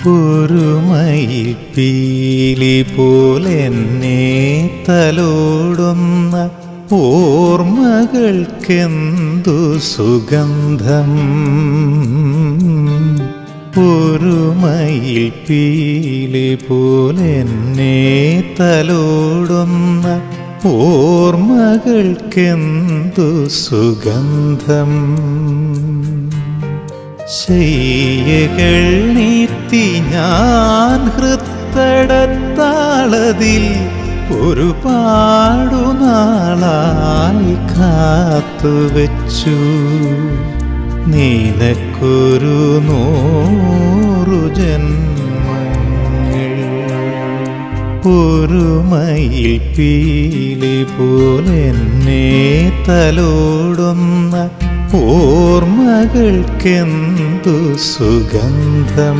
ഒരു മയിൽ പീലി പോലെന്നെ തലോടുന്ന ഓർമ്മകൾക്കെന്തു സുഗന്ധം ഒരു മയിൽ പീലി പോലെന്നെ തലോടുന്ന ഓർമ്മകൾക്കെന്തു സുഗന്ധം ശയ്യകൾ നീത്തി ഞാൻ ഹൃത്തടത്താളതിൽ ഒരുപാടു നാളായി കാത്തുവച്ചു നിനക്കൊരു നൂറു ജന്മങ്ങൾ ഒരു മയിൽ പീലി പോലെന്നെ തലോടുന്ന ഓർമ്മകൾക്കെന്തു സുഗന്ധം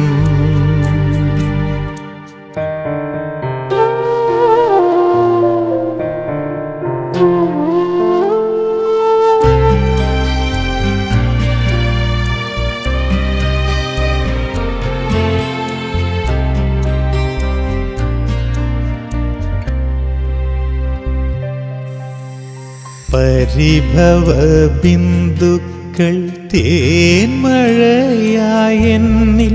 പരിഭവ ബിന്ദുക്കൾ തേന്മഴയായെന്നിൽ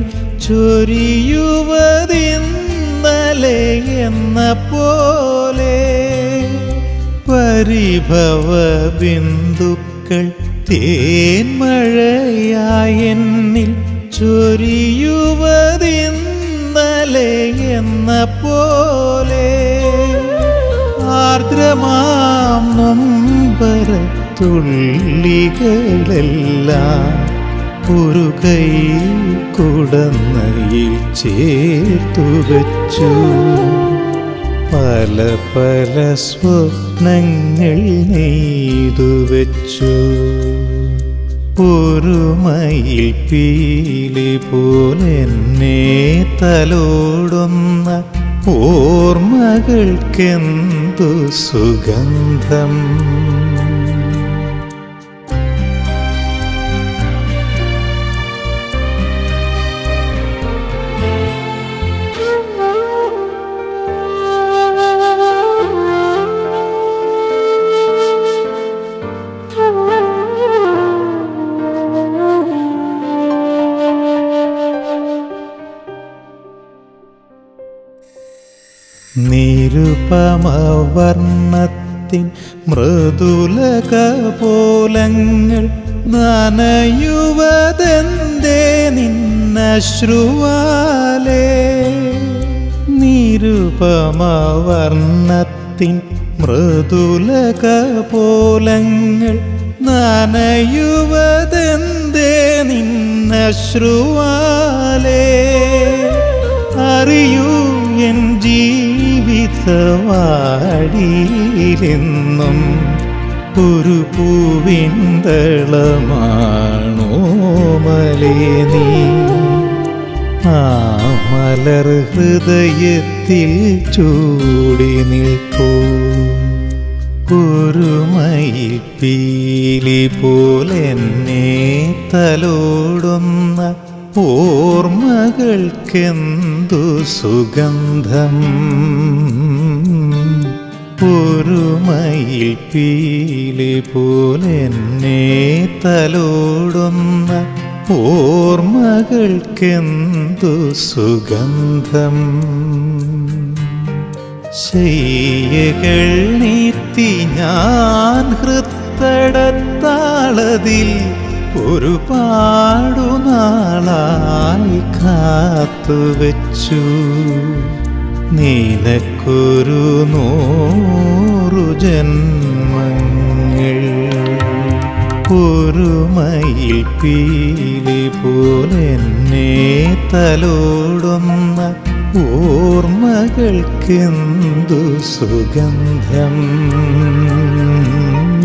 ചൊരിയുവതിന്നലെ എന്ന പോലെ പരിഭവ ബിന്ദുക്കൾ തേന്മഴയായെന്നിൽ ചൊരിയുവതിന്നലെ എന്ന പോലെ ആർദ്രമാം നൊമ്പര തുള്ളികളെല്ലാം ഒരു കൈ കുടന്നയിൽ ചേർത്തു വച്ചു പല പല സ്വപ്നങ്ങൾ നെയ്തു വച്ചു ഒരു മയിൽ പീലി പോലെന്നെ തലോടുന്ന ഓർമ്മകൾക്കെന്തു സുഗന്ധം നിരുപമവർണ്ണത്തിൻ മൃദുലക പോലങ്ങൾ നനയുവതെന്തേ നിന്നശ്രുവാലേ നിരുപമവർണ്ണത്തിൻ മൃദുലക പോലങ്ങൾ നനയുവതെന്തേ നിന്നശ്രുവാലേ അറിയൂ എൻ ജീവിതവാടിയിലെന്നും ഒരു പൂവിന്തളമാണോ മലേ നീ ആ മലർ ഹൃദയത്തിൽ ചൂടി നിൽപ്പൂ ഒരു മയിൽ പീലി പോലെന്നെ തലോടുന്ന ഓർമ്മകൾക്കെന്തു സുഗന്ധം ഒരു മയിൽ പീലി പോലെന്നെ തലോടുന്ന ഓർമ്മകൾക്കെന്തു സുഗന്ധം ശയ്യകൾ നീത്തി ഞാൻ ഹൃത്തടത്താളതിൽ ഒരുപാടു നാളായി കാത്തുവച്ചു നിനക്കൊരു നൂറു ജന്മങ്ങൾ ഒരു മയിൽ പീലി പോലെന്നെ തലോടുന്ന ഓർമ്മകൾക്കെന്തു സുഗന്ധം